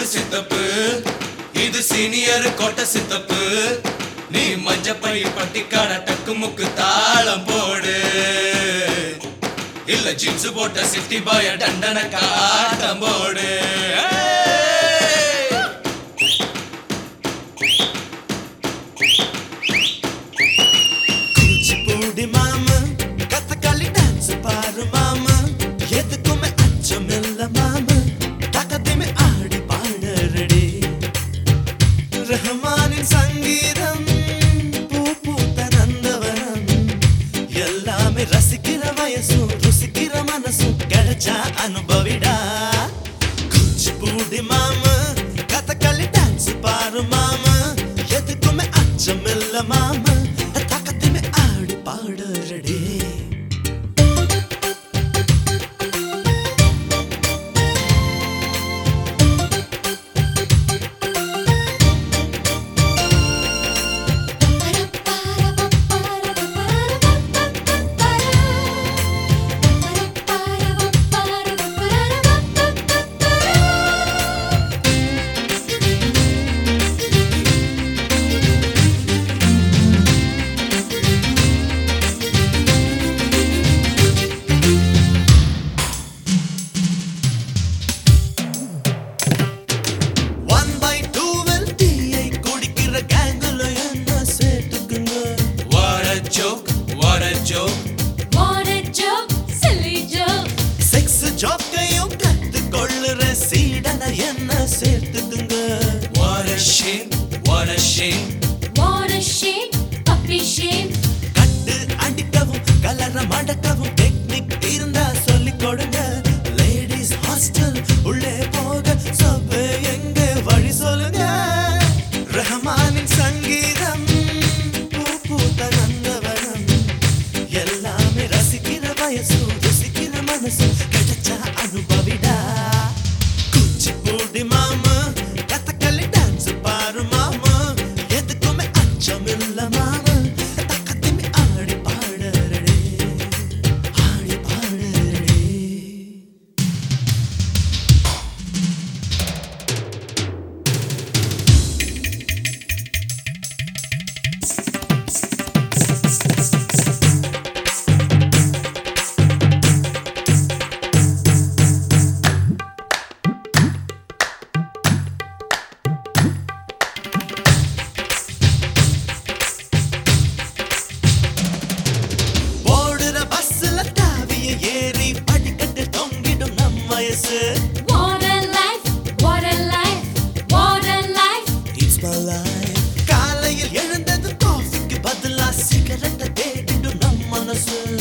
சித்தப்பு இது சீனியர் கோட்டை சித்தப்பு நீ மஞ்சப்பை பட்டிக்காட டக்கு முக்கு தாளம் போடு இல்ல ஜீன்ஸ் போட்ட சிட்டி பாய டண்டன காட்டம் போடு ஏய்! கூச்சிப்பூடி மாமா கதகளி டான்ஸ் பாரு மாமா எதுக்குமே அச்சம் இல்ல மாமா தகதிமே ஆடி பாடறடி ரஹ்மானின் சங்கீதம் பூ பூத்த நந்தவனம் எல்லாமே ரசிக்கிற வயசும் ருசிக்கிற மனசும் கிடைச்சா அனுபவிடா கூச்சிப்பூடி மாமா கதகளி டான்ஸ் பாரு மாமா எதுக்குமே அச்சம் இல்ல மாமா தகதிமே ஆடி பாடறடி ஒன் பை டூவில் டீயை குடிக்கிற கேங்குல என்ன சேர்த்துக்குங்க What a joke, what a joke. What a joke, silly joke. Sex ஜோக்கையும் கத்து கொள்ளுற சீடன என்ன சேர்த்துக்குங்க What a shame, what a shame. What a shame, puppy shame. கட்டு அடிக்கவும் கலர மடக்கவும் டெக்னிக் இருந்தா சொல்லிக் கொடுங்க லேடிஸ் ஹாஸ்டல் உள்ளே போக சபை எங்க வழி சொல்லுங்க ரஹ்மானின் சங்கீதம் பூ பூத்த நந்தவனம் எல்லாமே ரசிக்கிற வயசு ருசிக்கிற மனசு கிடைச்சா அனுபவிடா குச்சிப்பூடி மாமா கதகளி டான்ஸ் பாரு மாமா எதுக்குமே அச்சம் இல்ல மாமா தக்கத்திமே ஆடி பாடறடே ஆடி பாடறடே ஓடுற பஸ்ல தாவிய ஏறி படிக்கட்டு தொங்கிடும் நம் வயசு What a life, what a life, what a life. It's my life காலையில் எழுந்தது காஃபிக்கு பதிலா சிகரெட்டை தேடிடும் நம் மனசு